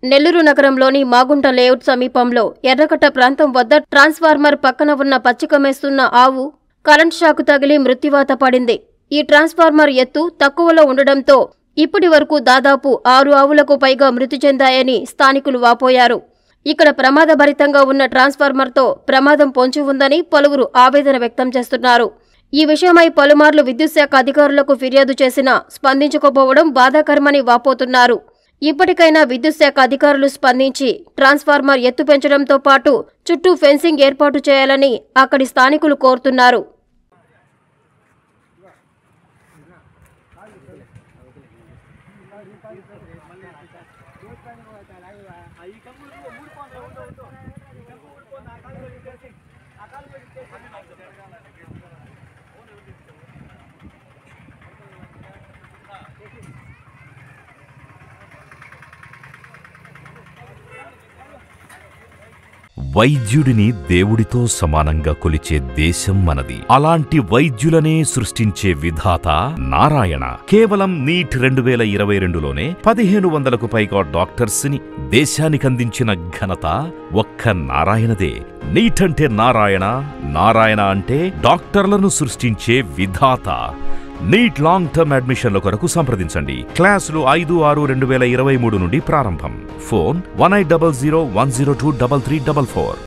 నెల్లూరు నగరంలోని మాగుంట లేఅవుట్ సమీపంలో ఎర్రకట్ట ప్రాంతం వద్ద ట్రాన్స్ఫార్మర్ పక్కన ఉన్న పచ్చిక మేస్తున్న ఆవు కరెంట్ షాక్ తగిలి మృత్యువాత పడింది ఈ ట్రాన్స్ఫార్మర్ ఎత్తు తక్కువలో ఉండడంతో ఇప్పటి వరకు దాదాపు ఆరు ఆవులకు పైగా మృతి చెందాయని స్థానికులు వాపోయారు ఇక్కడ ప్రమాదభరితంగా ఉన్న ట్రాన్స్ఫార్మర్తో ప్రమాదం పొంచి ఉందని పలువురు ఆవేదన వ్యక్తం చేస్తున్నారు ఈ విషయమై పలుమార్లు విద్యుత్ శాఖ అధికారులకు ఫిర్యాదు చేసినా స్పందించకపోవడం బాధాకరమని వాపోతున్నారు ఇప్పటికైనా విద్యుత్ శాఖ అధికారులు స్పందించి ట్రాన్స్ఫార్మర్ ఎత్తు పెంచడంతో పాటు చుట్టూ ఫెన్సింగ్ ఏర్పాటు చేయాలని అక్కడి స్థానికులు కోరుతున్నారు వైద్యుడిని దేవుడితో సమానంగా కొలిచే దేశం మనది అలాంటి వైద్యులనే సృష్టించే విధాత నారాయణ కేవలం నీట్ రెండు వేల ఇరవై రెండులోనే పదిహేను వందలకు పైగా డాక్టర్స్ ని దేశానికందించిన ఘనత ఒక్క నారాయణదే నీట్ అంటే నారాయణ నారాయణ అంటే డాక్టర్లను సృష్టించే విధాత నీట్ లాంగ్ టర్మ్ అడ్మిషన్ల కొరకు సంప్రదించండి క్లాసులు ఐదు ఆరు రెండు వేల ఇరవై మూడు నుండి ప్రారంభం phone one eight double zero one zero two double three double four